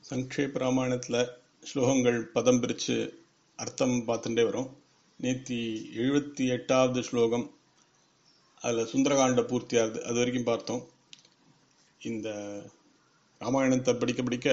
சங்கேப ராமாயணத்தில் ஸ்லோகங்கள் பதம் பிரித்து அர்த்தம் பார்த்துட்டே வரும் நேத்தி எழுபத்தி எட்டாவது ஸ்லோகம் அதில் சுந்தரகாண்ட பூர்த்தியாகுது அது வரைக்கும் பார்த்தோம் இந்த ராமாயணத்தை படிக்க படிக்க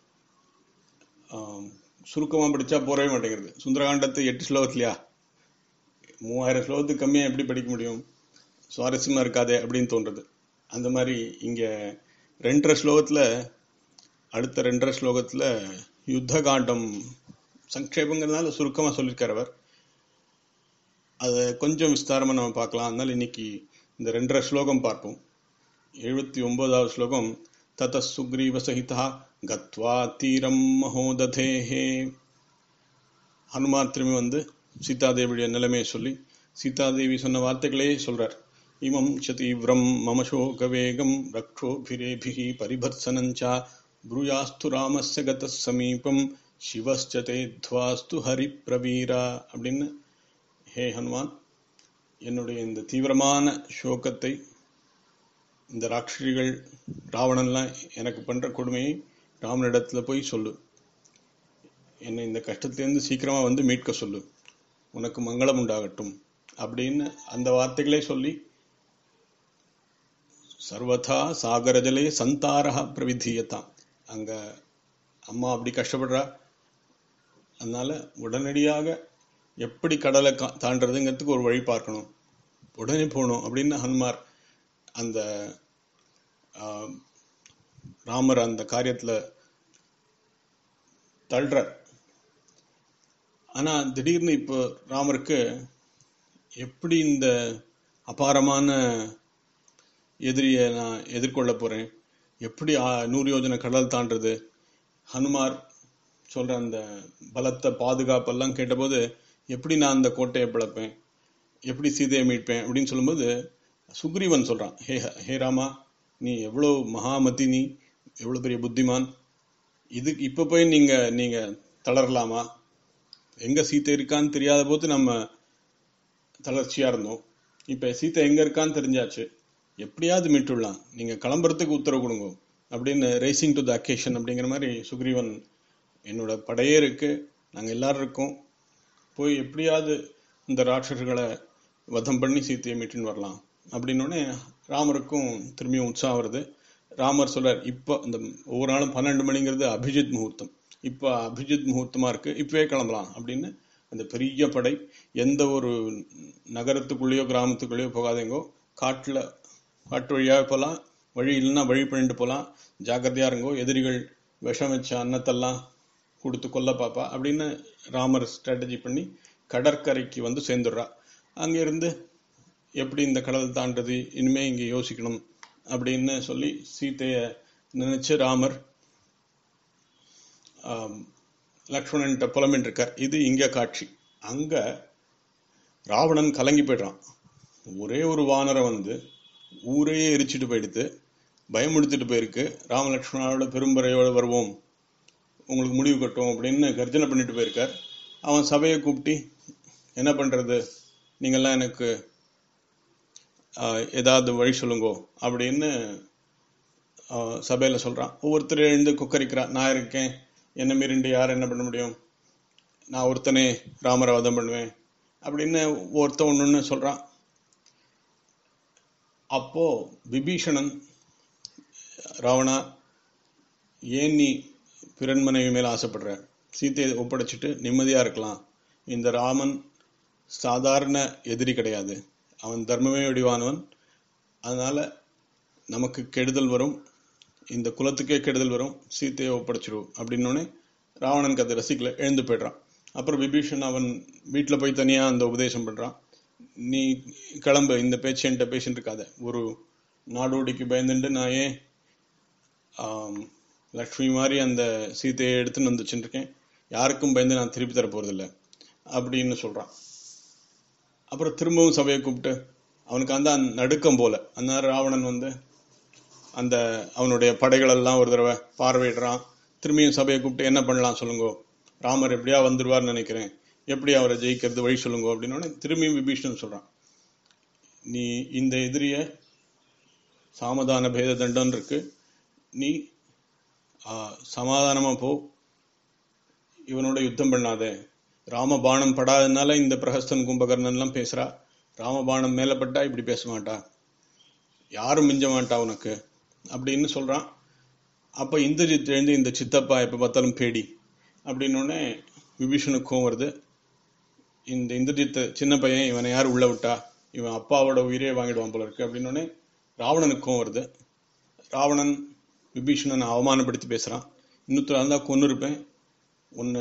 சுருக்கமாக படித்தா போறவே மாட்டேங்கிறது சுந்தரகாண்டத்தை எட்டு ஸ்லோகத்துலையா மூவாயிரம் ஸ்லோகத்துக்கு கம்மியாக எப்படி படிக்க முடியும் சுவாரஸ்யமாக இருக்காதே அப்படின்னு தோன்றது அந்த மாதிரி இங்கே ரெண்டரை ஸ்லோகத்தில் அடுத்த ரெண்டரை ஸ்லோகத்தில் யுத்த காண்டம் சங்கேபங்கிறதுனால சுருக்கமாக சொல்லியிருக்கார் அவர் அதை கொஞ்சம் விஸ்தாரமாக நம்ம பார்க்கலாம் அதனால இன்னைக்கு இந்த ரெண்டரை ஸ்லோகம் பார்ப்போம் எழுபத்தி ஒன்பதாவது ஸ்லோகம் தத சுக்ரீவ சகிதா கத்வா தீரம் மகோததேஹே ஹனுமார் திரும்பி வந்து சீதாதேவியுடைய நிலைமையை சொல்லி சீதாதேவி சொன்ன வார்த்தைகளே சொல்றார் இமம் ச தீவிரம் மம சோகவேகம் ரக்ஷோபிரேபிகி பரிபர்சனஞ்சா ப்ரூயாஸ்து ராமஸ்ய கத சமீபம் சிவஸ்ச தேத்வாஸ்து ஹரி பிரவீரா அப்படின்னு ஹே ஹனுமான் என்னுடைய இந்த தீவிரமான சோகத்தை இந்த ராட்சரிகள் ராவணன்லாம் எனக்கு பண்ற கொடுமையை ராமனிடத்துல போய் சொல்லு என்னை இந்த கஷ்டத்திலேருந்து சீக்கிரமா வந்து மீட்க சொல்லு உனக்கு மங்களம் உண்டாகட்டும் அப்படின்னு அந்த வார்த்தைகளே சொல்லி சர்வதா சாகரஜலே சந்தாரா பிரவிதீயத்தான் அங்க அம்மா அப்படி கஷ்டப்படுறா அதனால உடனடியாக எப்படி கடலை தாண்டதுங்கிறதுக்கு ஒரு வழி பார்க்கணும் உடனே போகணும் அப்படின்னு ஹனுமார் அந்த ராமர் அந்த காரியத்துல தள்ளுறார் ஆனா திடீர்னு இப்போ ராமருக்கு எப்படி இந்த அபாரமான எதிரியை நான் எதிர்கொள்ள போறேன் எப்படி நூறு யோஜனை கடல் தாண்டது ஹனுமார் சொல்ற அந்த பலத்த பாதுகாப்பெல்லாம் கேட்டபோது எப்படி நான் அந்த கோட்டையை பிளப்பேன் எப்படி சீதையை மீட்பேன் அப்படின்னு சொல்லும்போது சுக்ரீவன் சொல்றான் ஹே ஹே ராமா நீ எவ்வளோ மகாமதி நீ எவ்வளோ பெரிய புத்திமான் இது இப்போ போய் நீங்க நீங்க தளரலாமா எங்க சீத்தை இருக்கான்னு தெரியாத போது நம்ம தளர்ச்சியா இருந்தோம் இப்ப சீத்தை எங்க இருக்கான்னு தெரிஞ்சாச்சு எப்படியாவது மீட்டுடலாம் நீங்க கிளம்புறதுக்கு உத்தரவு கொடுங்க அப்படின்னு ரேசிங் டு த அக்கேஷன் அப்படிங்கிற மாதிரி சுக்ரீவன் என்னோட படையே இருக்கு நாங்க எல்லாரும் இருக்கோம் போய் எப்படியாவது இந்த ராட்சர்களை வதம் பண்ணி சீத்தையை மீட்டுன்னு வரலாம் அப்படின்னோடனே ராமருக்கும் திரும்பியும் உற்சாகம் வருது ராமர் சொல்றார் இப்போ இந்த ஒவ்வொரு நாளும் பன்னெண்டு மணிங்கிறது அபிஜித் முகூர்த்தம் இப்போ அபிஜித் முகூர்த்தமா இருக்கு இப்பவே கிளம்பலாம் அப்படின்னு அந்த பெரிய படை எந்த ஒரு நகரத்துக்குள்ளேயோ கிராமத்துக்குள்ளேயோ போகாதீங்கோ காட்டுல காட்டு வழியாக போகலாம் வழி இல்லைன்னா வழி பண்ணிட்டு போகலாம் ஜாக்கிரதையா இருங்கோ எதிரிகள் விஷம் வச்ச அன்னத்தெல்லாம் கொடுத்து கொல்ல பாப்பா அப்படின்னு ராமர் ஸ்ட்ராட்டஜி பண்ணி கடற்கரைக்கு வந்து சேர்ந்துடுறா அங்கிருந்து எப்படி இந்த கடல் தாண்டது இனிமே இங்க யோசிக்கணும் அப்படின்னு சொல்லி சீத்தைய நினைச்சு ராமர் லக்ஷ்மணன்ட்ட புலம்பின் இருக்கார் இது இங்க காட்சி அங்க ராவணன் கலங்கி போயிடுறான் ஒரே ஒரு வானரம் வந்து ஊரையே எரிச்சிட்டு போயிடுத்து பயமுடுத்திட்டு போயிருக்கு ராமலக்ஷ்மணனோட பெரும்பறையோட வருவோம் உங்களுக்கு முடிவு கட்டும் அப்படின்னு கர்ஜனை பண்ணிட்டு போயிருக்கார் அவன் சபையை கூப்பிட்டு என்ன பண்றது நீங்கெல்லாம் எனக்கு ஏதாவது வழி சொல்லுங்கோ அப்படின்னு சபையில சொல்றான் ஒவ்வொருத்தர் எழுந்து கொக்கரிக்கிறான் நான் இருக்கேன் என்ன மீறிண்டு யார் என்ன பண்ண முடியும் நான் ஒருத்தனே ராமரை வதம் பண்ணுவேன் அப்படின்னு ஒருத்தன் ஒண்ணுன்னு சொல்றான் அப்போ விபீஷணன் ராவணா ஏன் நீ பிறன் மனைவி மேல ஆசைப்படுற சீத்தையை ஒப்படைச்சிட்டு நிம்மதியா இருக்கலாம் இந்த ராமன் சாதாரண எதிரி கிடையாது அவன் தர்மமே வடிவானவன் அதனால நமக்கு கெடுதல் வரும் இந்த குலத்துக்கே கெடுதல் வரும் சீத்தையை ஒப்படைச்சிடும் அப்படின்னோடனே ராவணனுக்கு அதை ரசிக்கல எழுந்து போயிடுறான் அப்புறம் விபீஷன் அவன் வீட்டில் போய் தனியா அந்த உபதேசம் பண்றான் நீ கிளம்பு இந்த பேச்சு என்கிட்ட பேசிட்டு இருக்காத ஒரு நாடோடிக்கு பயந்துட்டு நான் ஏன் லக்ஷ்மி மாதிரி அந்த சீத்தையை எடுத்துன்னு வந்து வச்சுருக்கேன் யாருக்கும் பயந்து நான் திருப்பி தர போறதில்ல அப்படின்னு சொல்றான் அப்புறம் திரும்பவும் சபையை கூப்பிட்டு அவனுக்கு அந்த நடுக்கம் போல அந்த ராவணன் வந்து அந்த அவனுடைய படைகள் எல்லாம் ஒரு தடவை பார்வையிடுறான் திரும்பியும் சபையை கூப்பிட்டு என்ன பண்ணலாம் சொல்லுங்க ராமர் எப்படியா வந்துருவார்னு நினைக்கிறேன் எப்படி அவரை ஜெயிக்கிறது வழி சொல்லுங்க அப்படின்னு திரும்பியும் விபீஷணன் சொல்றான் நீ இந்த எதிரிய சாமதான பேத தண்டம் இருக்கு நீ ஆஹ், சமாதானமா போ இவனோட யுத்தம் பண்ணாதே ராமபாணம் படாதனால இந்த பிரஹஸ்தன் கும்பகர்ணன் எல்லாம் பேசுறா ராமபாணம் மேல பட்டா இப்படி பேச மாட்டா யாரும் மிஞ்ச மாட்டா உனக்கு அப்படின்னு சொல்றான் அப்ப இந்திரஜித் எழுந்து இந்த சித்தப்பா எப்ப பார்த்தாலும் பேடி அப்படின்னு உடனே விபீஷணுக்கு கோவம் வருது இந்த இந்திரஜித் சின்ன பையன் இவனை யார் உள்ள விட்டா இவன் அப்பாவோட உயிரே வாங்கிடுவான் போல இருக்கு அப்படின்னு உடனே ராவணனுக்கு கோவம் வருது ராவணன் விபீஷணனை அவமானப்படுத்தி பேசுறான் இன்னொருத்தர் இருந்தா கொன்னு இருப்பேன் ஒன்னு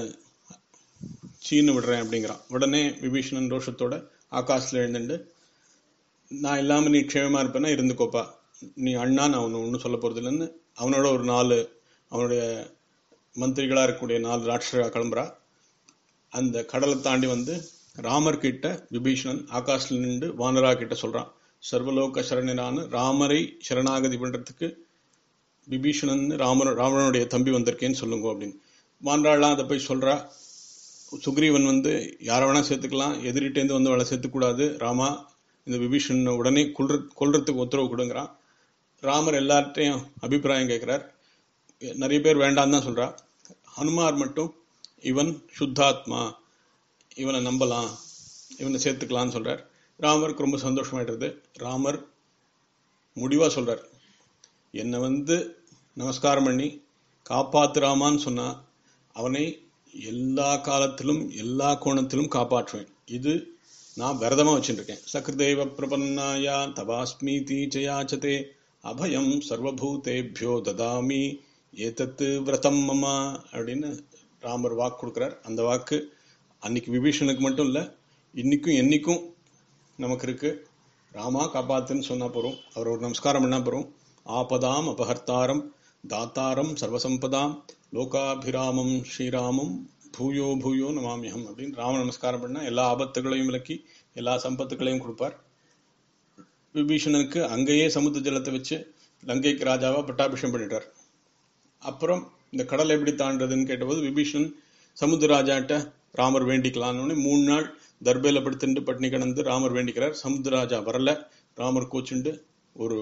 சீனு விடுறேன் அப்படிங்கிறான் உடனே விபீஷணன் ரோஷத்தோட ஆகாசத்துல எழுந்துண்டு நான் இல்லாம நீ க்ஷேமமா இருப்பேன்னா இருந்துக்கோப்பா நீ அண்ணா நான் ஒன்னு ஒன்றும் சொல்ல போறது இல்லைன்னு அவனோட ஒரு நாலு அவனுடைய மந்திரிகளா இருக்கக்கூடிய நாலு ராட்சரா கிளம்புறா அந்த கடலை தாண்டி வந்து ராமர் கிட்ட விபீஷணன் ஆகாஷ்ல நின்று வானரா கிட்ட சொல்றான் சர்வலோக சரணனான ராமரை சரணாகதி பண்றதுக்கு விபீஷணன் ராமர் ராவணனுடைய தம்பி வந்திருக்கேன்னு சொல்லுங்க அப்படின்னு வானராலாம் அதை போய் சொல்றா சுக்ரீவன் வந்து யாரை வேணா சேர்த்துக்கலாம் எதிரிட்டேந்து வந்து அவளை சேர்த்துக்கூடாது ராமா இந்த விபீஷணனை உடனே கொல்ற கொல்றதுக்கு உத்தரவு கொடுங்கிறான் ராமர் எல்லார்ட்டையும் அபிப்பிராயம் கேட்கிறார் நிறைய பேர் வேண்டாம் தான் சொல்றா ஹனுமார் மட்டும் இவன் சுத்தாத்மா இவனை நம்பலாம் இவனை சேர்த்துக்கலாம்னு சொல்றார் ராமருக்கு ரொம்ப சந்தோஷமாயிடுறது ராமர் முடிவா சொல்றார் என்னை வந்து நமஸ்காரம் பண்ணி காப்பாத்துறாமான்னு சொன்னா அவனை எல்லா காலத்திலும் எல்லா கோணத்திலும் காப்பாற்றுவேன் இது நான் விரதமா வச்சுருக்கேன் சக்ருதேவ பிரபன்னாயா தவாஸ்மி தீச்சயாச்சதே அபயம் சர்வபூதேபியோ ததாமி ஏதத்து விரதம் மமா அப்படின்னு ராமர் வாக்கு கொடுக்குறார் அந்த வாக்கு அன்னைக்கு விபீஷனுக்கு மட்டும் இல்லை இன்னைக்கும் என்னைக்கும் நமக்கு இருக்கு ராமா காப்பாத்துன்னு சொன்னா போறோம் அவர் ஒரு நமஸ்காரம் பண்ணா போறோம் ஆபதாம் அபஹர்த்தாரம் தாத்தாரம் சர்வசம்பதாம் லோகாபிராமம் ஸ்ரீராமம் பூயோ பூயோ நமாமியம் அப்படின்னு ராம நமஸ்காரம் பண்ணா எல்லா ஆபத்துகளையும் விலக்கி எல்லா சம்பத்துகளையும் கொடுப்பார் விபீஷணனுக்கு அங்கேயே சமுத்திர ஜலத்தை வச்சு லங்கைக்கு ராஜாவா பட்டாபிஷேகம் பண்ணிட்டார் அப்புறம் இந்த கடலை எப்படி தாண்டதுன்னு கேட்டபோது விபீஷணன் சமுத்திர ராஜாட்ட ராமர் வேண்டிக்கலான்னு மூணு நாள் தர்பையில படுத்துட்டு பட்னி கிடந்து ராமர் வேண்டிக்கிறார் சமுத்திரராஜா வரல ராமர் கோச்சுண்டு ஒரு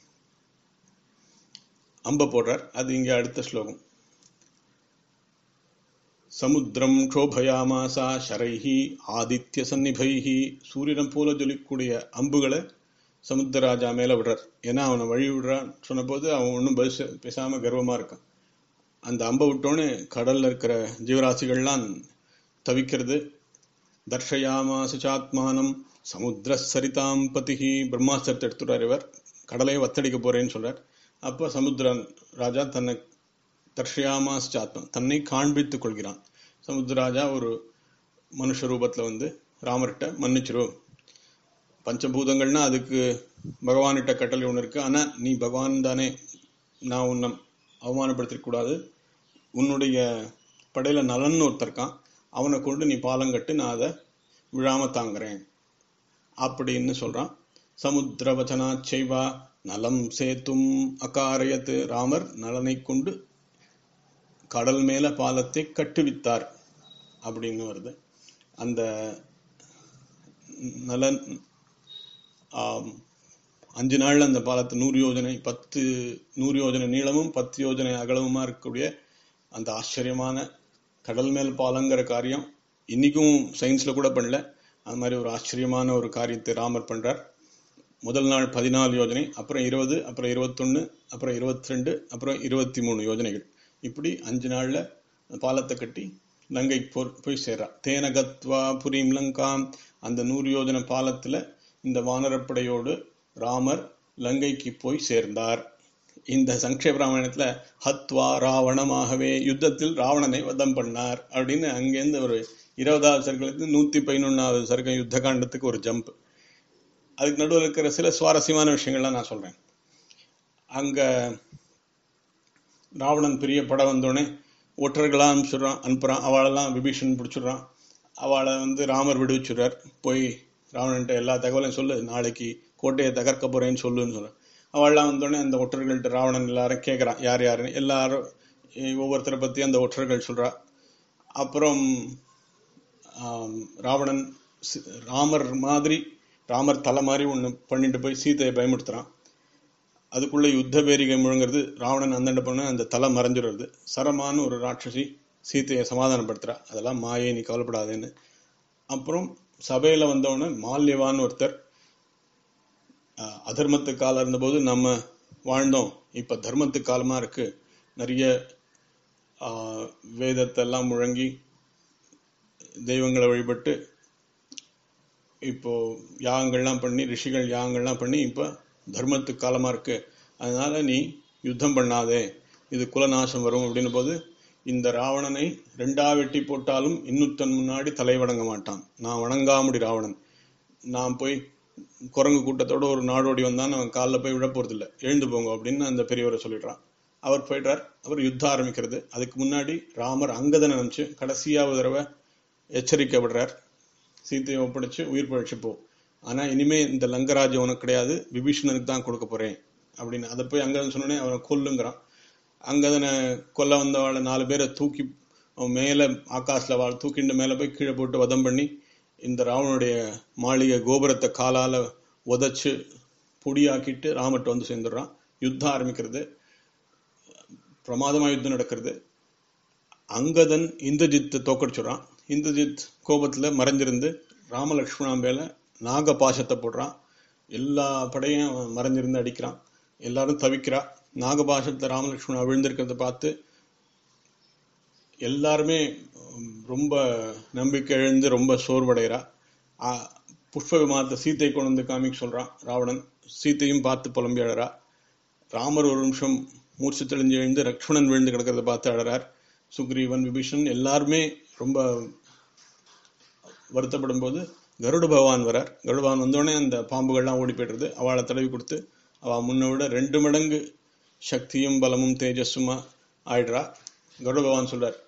அம்ப போடுறார் அது இங்க அடுத்த ஸ்லோகம் சமுத்திரம் க்ஷோபயாமாசா ஷரைஹி ஆதித்ய சந்நிபைஹி சூரியனை போல ஜொலிக்கூடிய அம்புகளை சமுத்திரராஜா மேல விடுறார் ஏன்னா அவனை வழி விடுறான்னு சொன்னபோது அவன் ஒன்றும் பதில் பேசாம கர்வமா இருக்கான் அந்த அம்பை விட்டோன்னு கடல்ல இருக்கிற ஜீவராசிகள்லாம் தவிக்கிறது தர்ஷயாமாச சாத்மானம் சமுத்திர சரிதாம் பதிகி பிரம்மாஸ்திரத்தை எடுத்துறார் இவர் கடலையை வத்தடிக்க போறேன்னு சொல்றார் அப்ப சமுத்திரன் ராஜா தன்னை தர்ஷயாமாச சாத்மம் தன்னை காண்பித்துக் கொள்கிறான் சமுத்திரராஜா ஒரு மனுஷ ரூபத்துல வந்து ராமர்கிட்ட மன்னிச்சிரு பஞ்சபூதங்கள்னா அதுக்கு பகவான்கிட்ட கட்டளை ஒன்று இருக்கு ஆனா நீ பகவான் தானே நான் உன்னை அவமானப்படுத்திக்க கூடாது உன்னுடைய படையில நலன் ஒருத்தர் இருக்கான் அவனை கொண்டு நீ பாலம் கட்டு நான் அதை விழாம தாங்குறேன் அப்படின்னு சொல்றான் சமுத்திரவச்சனா செய்வா நலம் சேத்தும் அகாரயத்து ராமர் நலனை கொண்டு கடல் மேல பாலத்தை கட்டுவித்தார் அப்படின்னு வருது அந்த நலன் ஆம், அஞ்சு நாள்ல அந்த பாலத்தை நூறு யோஜனை பத்து நூறு யோஜனை நீளமும் பத்து யோஜனை அகலமுமா இருக்கக்கூடிய அந்த ஆச்சரியமான கடல் மேல் பாலங்கிற காரியம் இன்னைக்கும் சயின்ஸ்ல கூட பண்ணல அது மாதிரி ஒரு ஆச்சரியமான ஒரு காரியத்தை ராமர் பண்றார் முதல் நாள் பதினாலு யோஜனை அப்புறம் இருபது அப்புறம் இருபத்தொன்னு அப்புறம் இருபத்தி ரெண்டு அப்புறம் இருபத்தி மூணு யோஜனைகள் இப்படி அஞ்சு நாள்ல பாலத்தை கட்டி லங்கைக்கு போ போய் சேர்றா தேனகத்வா புரீம் லங்காம் அந்த நூறு யோஜனை பாலத்துல இந்த வானரப்படையோடு ராமர் லங்கைக்கு போய் சேர்ந்தார் இந்த சங்கேப ராமாயணத்துல ஹத்வா ராவணமாகவே யுத்தத்தில் ராவணனை வதம் பண்ணார் அப்படின்னு அங்கேருந்து ஒரு இருபதாவது சர்க்கிலிருந்து நூத்தி பதினொன்னாவது சர்க்கம் யுத்த காண்டத்துக்கு ஒரு ஜம்ப் அதுக்கு நடுவில் இருக்கிற சில சுவாரஸ்யமான விஷயங்கள்லாம் நான் சொல்றேன் அங்க ராவணன் பெரிய படம் வந்தோடனே ஒற்றர்களாக அனுப்பிச்சுடுறான் அனுப்புறான் அவளெல்லாம் விபீஷன் பிடிச்சிடுறான் அவளை வந்து ராமர் விடுவிச்சுடுறார் போய் ராவணன்ட்ட எல்லா தகவலையும் சொல்லு நாளைக்கு கோட்டையை தகர்க்க போறேன்னு சொல்லுன்னு சொல்ற அவள்லாம் வந்தோடனே அந்த ஒற்றர்கள்ட்ட ராவணன் எல்லாரும் கேட்குறான் யார் யாருன்னு எல்லாரும் இ- ஒவ்வொருத்தரை பத்தி அந்த ஒற்றர்கள் சொல்றா அப்புறம் ஆம், ராவணன் சி- ராமர் மாதிரி ராமர் தலை மாதிரி ஒன்று பண்ணிட்டு போய் சீதையை பயமுறுத்துறான் அதுக்குள்ள யுத்த பேரிகை முழங்குறது ராவணன் அந்தண்ட பண்ண அந்த தலை மறைஞ்சிடுறது சரமான ஒரு ராட்சசி சீத்தையை சமாதானப்படுத்துறா அதெல்லாம் மாயை நீ கவலைப்படாதேன்னு அப்புறம் சபையில வந்தவொடனே மால்யவான் ஒருத்தர் அஹ், அதர்மத்து காலம் இருந்தபோது நம்ம வாழ்ந்தோம் இப்ப தர்மத்து காலமா இருக்கு நிறைய ஆஹ், வேதத்தை எல்லாம் முழங்கி தெய்வங்களை வழிபட்டு இப்போ யாகங்கள்லாம் பண்ணி ரிஷிகள் யாகங்கள்லாம் பண்ணி இப்போ தர்மத்து காலமா இருக்கு அதனால நீ யுத்தம் பண்ணாதே இது குலநாசம் வரும் அப்படின்னும் போது இந்த ராவணனை ரெண்டா வெட்டி போட்டாலும் இன்னொருத்தன் முன்னாடி தலை வணங்க மாட்டான் நான் வணங்காமுடி ராவணன் நான் போய் குரங்கு கூட்டத்தோட ஒரு நாடோடி வந்தான் அவன் காலில் போய் விழ போறதில்ல எழுந்து போங்க அப்படின்னு அந்த பெரியவரை சொல்லிடுறான் அவர் போயிடுறார் அவர் யுத்தம் ஆரம்பிக்கிறது அதுக்கு முன்னாடி ராமர் அங்கதனை நினைச்சு கடைசியாவது தடவை எச்சரிக்கை விடுறார் சீத்தையை ஒப்படைச்சு உயிர் பழிச்சு போ ஆனா இனிமே இந்த லங்கராஜ்யம் உனக்கு கிடையாது விபீஷணனுக்கு தான் கொடுக்க போறேன் அப்படின்னு அதை போய் அங்கதன் சொன்னோடனே அவனை கொல்லுங்கிறான் அங்கதனை கொல்ல வந்தவாளை நாலு பேரை தூக்கி அவன் மேல ஆகாஷ்ல வாழ் தூக்கிண்டு மேல போய் கீழே போட்டு வதம் பண்ணி இந்த ராவனுடைய மாளிகை கோபுரத்தை காலால உதைச்சு பொடியாக்கிட்டு ராமர்ட்ட வந்து சேர்ந்துடுறான் யுத்தம் ஆரம்பிக்கிறது பிரமாதமா யுத்தம் நடக்கிறது அங்கதன் இந்திரஜித்தை தோக்கடிச்சுடுறான் இந்திரஜித் கோபத்துல மறைஞ்சிருந்து ராமலக்ஷ்மணா மேல நாக பாசத்தை போடுறான் எல்லா படையும் அவன் மறைஞ்சிருந்து அடிக்கிறான் எல்லாரும் தவிக்கிறா நாகபாசத்துல ராமலக்ஷ்மணா விழுந்திருக்கிறத பார்த்து எல்லாருமே உம், ரொம்ப நம்பிக்கை இழந்து ரொம்ப சோர்வடைகிறா ஆ, புஷ்ப விமானத்தை சீத்தை கொண்டு வந்து காமிக்க சொல்றான் ராவணன் சீத்தையும் பார்த்து புலம்பி அழறா ராமர் ஒரு நிமிஷம் மூர்ச்சி தெளிஞ்சு எழுந்து லக்ஷ்மணன் விழுந்து கிடக்கிறத பார்த்து அழறார் சுக்ரீவன் விபீஷன் எல்லாருமே ரொம்ப வருத்தப்படும் போது கருட பகவான் வரார் கருட பகவான் வந்தோடனே அந்த பாம்புகள்லாம் ஓடி போயிடுறது அவளை தடவி கொடுத்து அவ முன்னை விட ரெண்டு மடங்கு சக்தியும் பலமும் தேஜஸுமா ஆயிடுறா கருட பகவான் சொல்றார்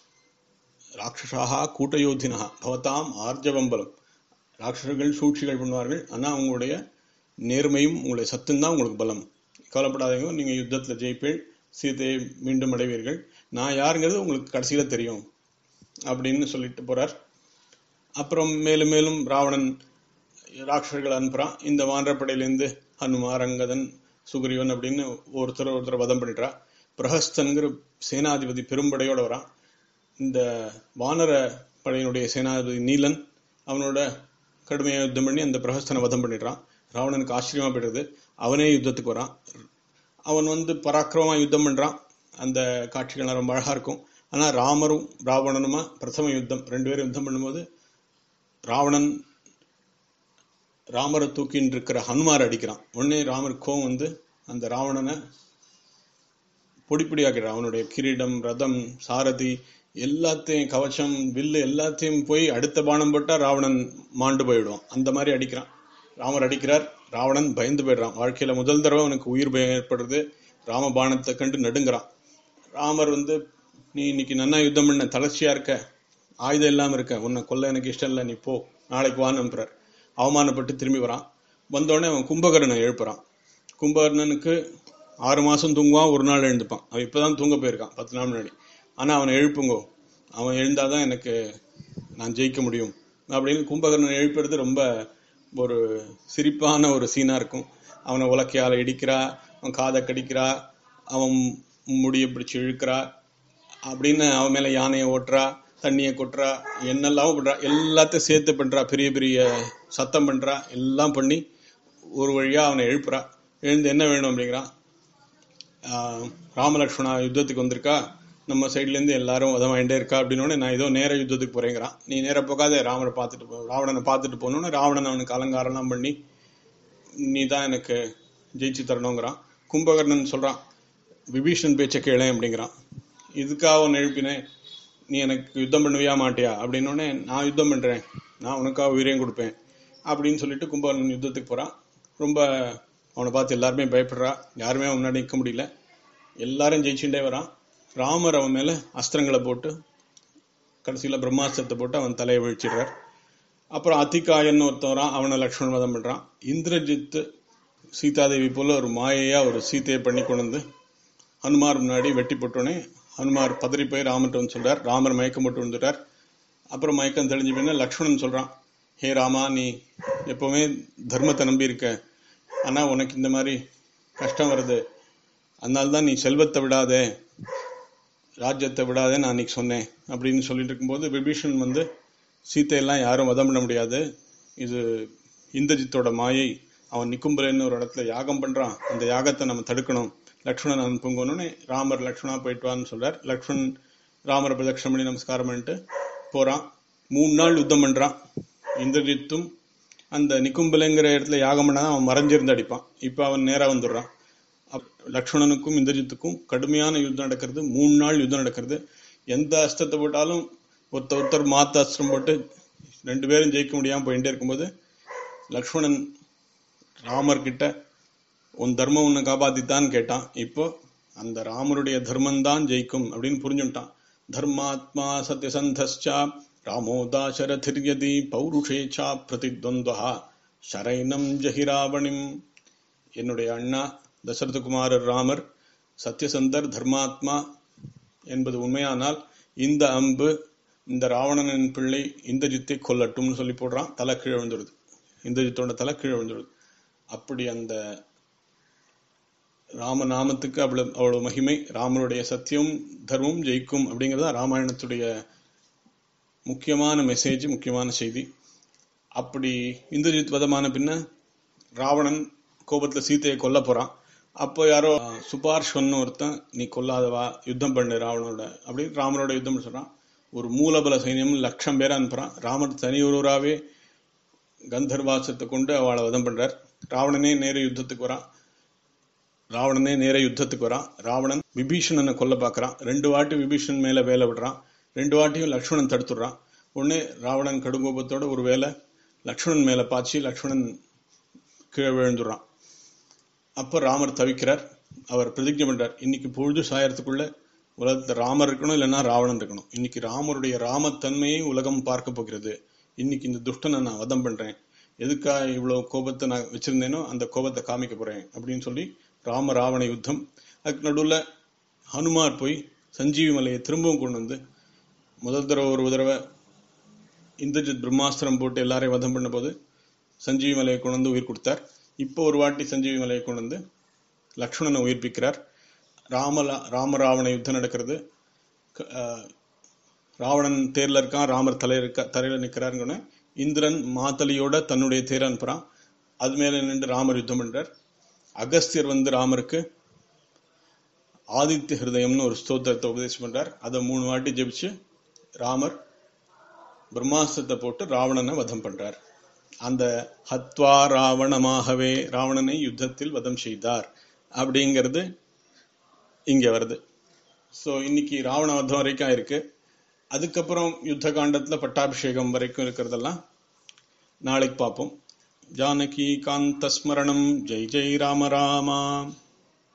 ராட்சசாக கூட்டயோத்தினா பவதாம் ஆர்ஜவம் பலம் ராட்சசர்கள் சூழ்ச்சிகள் பண்ணுவார்கள் ஆனா அவங்களுடைய நேர்மையும் உங்களுடைய சத்தும் தான் உங்களுக்கு பலம் கவலைப்படாதீங்க நீங்க யுத்தத்துல ஜெயிப்பீள் சீதையை மீண்டும் அடைவீர்கள் நான் யாருங்கிறது உங்களுக்கு கடைசியில தெரியும் அப்படின்னு சொல்லிட்டு போறார் அப்புறம் மேலும் மேலும் ராவணன் ராட்சசர்கள் அனுப்புறான் இந்த வானரப்படையிலேருந்து ஹனுமார் அங்கதன் சுக்ரீவன் அப்படின்னு ஒருத்தர் ஒருத்தர் வதம் பண்ணிடுறா பிரஹஸ்தன்கிற சேனாதிபதி பெரும்படையோட வரான் இந்த வானர படையினுடைய சேனாதிபதி நீலன் அவனோட கடுமையா யுத்தம் பண்ணி அந்த பிரஹஸ்தனை வதம் பண்ணிடுறான் ராவணனுக்கு ஆச்சரியமா போயிடுது அவனே யுத்தத்துக்கு வரான் அவன் வந்து பராக்கிரமமா யுத்தம் பண்றான் அந்த காட்சிகள்லாம் ரொம்ப அழகா இருக்கும் ஆனா ராமரும் ராவணனுமா பிரதம யுத்தம் ரெண்டு பேரும் யுத்தம் பண்ணும்போது ராவணன் ராமரை தூக்கின்னு இருக்கிற ஹனுமார் அடிக்கிறான் உடனே ராமர் கோவம் வந்து அந்த ராவணனை பொடி பொடியாக்கிறான் அவனுடைய கிரீடம் ரதம் சாரதி எல்லாத்தையும் கவச்சம் வில்லு எல்லாத்தையும் போய் அடுத்த பானம் போட்டா ராவணன் மாண்டு போயிடுவான் அந்த மாதிரி அடிக்கிறான் ராமர் அடிக்கிறார் ராவணன் பயந்து போயிடுறான் வாழ்க்கையில முதல் தடவை அவனுக்கு உயிர் பயம் ஏற்படுறது ராம பானத்தை கண்டு நடுங்குறான் ராமர் வந்து நீ இன்னைக்கு நன்னா யுத்தம் பண்ண தளர்ச்சியா இருக்க ஆயுதம் இல்லாம இருக்க உன்னை கொல்ல எனக்கு இஷ்டம் இல்லை நீ போ நாளைக்கு வான்னு அனுப்புறார் அவமானப்பட்டு திரும்பி வரான் வந்தோடனே அவன் கும்பகர்ணனை எழுப்புறான் கும்பகர்ணனுக்கு ஆறு மாசம் தூங்குவான் ஒரு நாள் எழுந்துப்பான் அவன் இப்பதான் தூங்க போயிருக்கான் பத்து நாள் முன்னாடி ஆனா அவனை எழுப்புங்கோ அவன் எழுந்தாதான் எனக்கு நான் ஜெயிக்க முடியும் அப்படின்னு கும்பகர்ணன் எழுப்புறது ரொம்ப ஒரு சிரிப்பான ஒரு சீனா இருக்கும் அவனை உலக்கையால இடிக்கிறா அவன் காதை கடிக்கிறா அவன் முடியை பிடிச்சு இழுக்கிறா அப்படின்னு அவன் மேல யானையை ஓட்டுறா தண்ணியை கொட்டுறா என்னெல்லாம் பண்றா எல்லாத்தையும் சேர்த்து பண்றா பெரிய பெரிய சத்தம் பண்றா எல்லாம் பண்ணி ஒரு வழியா அவனை எழுப்புறா எழுந்து என்ன வேணும் அப்படிங்கிறான் ஆஹ் ராமலக்ஷ்மணா யுத்தத்துக்கு வந்திருக்கா நம்ம சைட்ல இருந்து எல்லாரும் உதவாயிட்டே இருக்கா அப்படின்னு நான் ஏதோ நேர யுத்தத்துக்கு போறேங்கிறான் நீ நேர போகாத ராமரை பார்த்துட்டு போ ராவணனை பார்த்துட்டு போகணும்னு ராவணன் அவனுக்கு அலங்காரம்லாம் பண்ணி நீ தான் எனக்கு ஜெயிச்சு தரணுங்கிறான் கும்பகர்ணன் சொல்றான் விபீஷன் பேச்சை கேளேன் அப்படிங்கிறான் இதுக்காக உன்னை எழுப்பினேன் நீ எனக்கு யுத்தம் பண்ணுவியா மாட்டியா அப்படின்னோடனே நான் யுத்தம் பண்றேன் நான் உனக்காக உயிரையும் கொடுப்பேன் அப்படின்னு சொல்லிட்டு கும்பகர்ணன் யுத்தத்துக்கு போறான் ரொம்ப அவனை பார்த்து எல்லாருமே பயப்படுறா யாருமே அவன் முன்னாடி நிற்க முடியல எல்லாரும் ஜெயிச்சுட்டே வரான் ராமர் அவன் மேல அஸ்திரங்களை போட்டு கடைசியில பிரம்மாஸ்திரத்தை போட்டு அவன் தலையை வீழ்ச்சிடுறார் அப்புறம் அதிகாயன்னு ஒருத்தன் வரான் அவனை லக்ஷ்மணன் வதம் பண்றான் இந்திரஜித்து சீதாதேவி போல ஒரு மாயையா ஒரு சீதையை பண்ணி கொண்டு வந்து ஹனுமார் முன்னாடி வெட்டி போட்டோன்னே ஹனுமார் பதறி போய் ராமர்கிட்ட வந்து சொல்றார் ராமர் மயக்கம் போட்டு வந்துட்டார் அப்புறம் மயக்கம் தெளிஞ்ச பின்ன லக்ஷ்மணன் சொல்றான் ஹே ராமா நீ எப்பவுமே தர்மத்தை நம்பி இருக்க ஆனா உனக்கு இந்த மாதிரி கஷ்டம் வருது அதனால தான் நீ செல்வத்தை விடாதே ராஜ்யத்தை விடாதே நான் அன்னைக்கு சொன்னேன் அப்படின்னு சொல்லிட்டு இருக்கும்போது விபீஷன் வந்து சீத்தையெல்லாம் யாரும் வதம் பண்ண முடியாது இது இந்திரஜித்தோட மாயை அவன் நிக்கும்பலேன்னு ஒரு இடத்துல யாகம் பண்றான் அந்த யாகத்தை நம்ம தடுக்கணும் லக்ஷ்மணன் அனுப்புங்கன்னு ராமர் லக்ஷ்மணா போயிட்டு வான்னு சொல்றார் லக்ஷ்மணன் ராமர் பிரதட்சணம் பண்ணி நமஸ்காரம் பண்ணிட்டு போறான் மூணு நாள் யுத்தம் பண்றான் இந்திரஜித்தும் அந்த நிக்கும்பலைங்கிற இடத்துல யாகம் பண்ணா அவன் மறைஞ்சிருந்து அடிப்பான் இப்ப அவன் நேரா வந்துடுறான் அப்- லக்ஷ்மணனுக்கும் இந்திரஜித்துக்கும் கடுமையான யுத்தம் நடக்கிறது மூணு நாள் யுத்தம் நடக்கிறது எந்த அஸ்திரத்தை போட்டாலும் ஒருத்தர் ஒருத்தர் மாத்த அஸ்திரம் போட்டு ரெண்டு பேரும் ஜெயிக்க முடியாம போயிட்டே இருக்கும்போது லக்ஷ்மணன் ராமர் கிட்ட உன் தர்மம் உன்னை காப்பாத்தித்தான்னு கேட்டான் இப்போ அந்த ராமருடைய தர்மம் தான் ஜெயிக்கும் அப்படின்னு புரிஞ்சுட்டான் தர்மாத்மா சத்யசந்தஸ்சா ராமோ தாசரதிர்யதி பௌருஷேச்சா பிரதித்வந்துவா ஷரைனம் ஜஹிராவணிம் என்னுடைய அண்ணா தசரதகுமாரர் ராமர் சத்யசந்தர் தர்மாத்மா என்பது உண்மையானால் இந்த அம்பு இந்த ராவணனின் பிள்ளை இந்திரஜித்தை கொல்லட்டும்னு சொல்லி போடுறான் தலை கீழே விழுந்துடுது இந்திரஜித்தோட தலை கீழே விழுந்துடுது அப்படி அந்த ராமநாமத்துக்கு அவ்வளவு அவ்வளவு மகிமை ராமருடைய சத்தியம் தர்மம் ஜெயிக்கும் அப்படிங்கிறது தான் ராமாயணத்துடைய முக்கியமான மெசேஜ் முக்கியமான செய்தி அப்படி இந்திரஜித் வதமான பின்ன ராவணன் கோபத்துல சீதையை கொல்ல போறான் அப்போ யாரோ அஹ், சுபார்ஷ்வன்னு ஒருத்தன் நீ கொல்லாதவா யுத்தம் பண்ணு ராவணனோட அப்படி ராமனோட யுத்தம் பண்ண சொல்றான் ஒரு மூலபல சைன்யம் லட்சம் பேரை அனுப்புறான் ராமர் தனி ஒருவராவே கந்தர்வாசத்தை கொண்டு அவளை வதம் பண்றார் ராவணனே நேர யுத்தத்துக்கு வரான் ராவணனே நேர யுத்தத்துக்கு வரான் ராவணன் விபீஷணனை கொல்ல பார்க்கறான் ரெண்டு வாட்டி விபீஷணன் மேல வேலை விடுறான் ரெண்டு வாட்டியும் லக்ஷ்மணன் தடுத்துடுறான் உடனே ராவணன் கடுங்கோபத்தோட ஒரு வேலை லக்ஷ்மணன் மேல பாய்ச்சி லக்ஷ்மணன் கீழே விழுந்துடுறான் அப்போ ராமர் தவிக்கிறார் அவர் பிரதிஜை பண்றார் இன்னைக்கு பொழுது சாயறதுக்குள்ள உலகத்துல ராமர் இருக்கணும் இல்லைன்னா ராவணன் இருக்கணும் இன்னைக்கு ராமருடைய ராமத்தன்மையை உலகம் பார்க்க போகிறது இன்னைக்கு இந்த துஷ்டனை நான் வதம் பண்றேன் எதுக்காக இவ்வளவு கோபத்தை நான் வச்சிருந்தேனோ அந்த கோபத்தை காமிக்க போறேன் அப்படின்னு சொல்லி ராம ராவண யுத்தம் அதுக்கு நடுவுல ஹனுமார் போய் சஞ்சீவி மலையை திரும்பவும் கொண்டு வந்து முதல் தடவை ஒரு தடவை இந்திரஜித் பிரம்மாஸ்திரம் போட்டு எல்லாரையும் வதம் பண்ண போது சஞ்சீவி மலையை கொண்டு வந்து உயிர் கொடுத்தார் இப்போ ஒரு வாட்டி சஞ்சீவி மலையை கொண்டு வந்து லக்ஷ்மணனை உயிர்ப்பிக்கிறார் ராம ராமராவண யுத்தம் நடக்கிறது க- ஆஹ் ராவணன் தேர்ல இருக்கான் ராமர் தலை இருக்க தலையில நிக்கிறாருன்னு இந்திரன் மாத்தலியோட தன்னுடைய தேரை அனுப்புறான் அது மேல நின்று ராமர் யுத்தம் பண்றார் அகஸ்தியர் வந்து ராமருக்கு ஆதித்ய ஹிருதயம்னு ஒரு ஸ்தோத்திரத்தை உபதேசம் பண்றார் அதை மூணு வாட்டி ஜெபிச்சு ராமர் பிரம்மாஸ்திரத்தை போட்டு ராவணனை வதம் பண்றார் அந்த ஹத்வா ராவணமாகவே ராவணனை யுத்தத்தில் வதம் செய்தார் அப்படிங்கிறது இங்க வருது சோ இன்னைக்கு ராவண வதம் வரைக்கும் இருக்கு அதுக்கப்புறம் யுத்த காண்டத்துல பட்டாபிஷேகம் வரைக்கும் இருக்கிறதெல்லாம் நாளைக்கு பார்ப்போம் ஜானகி காந்த ஸ்மரணம் ஜெய் ஜெய் ராம ராமா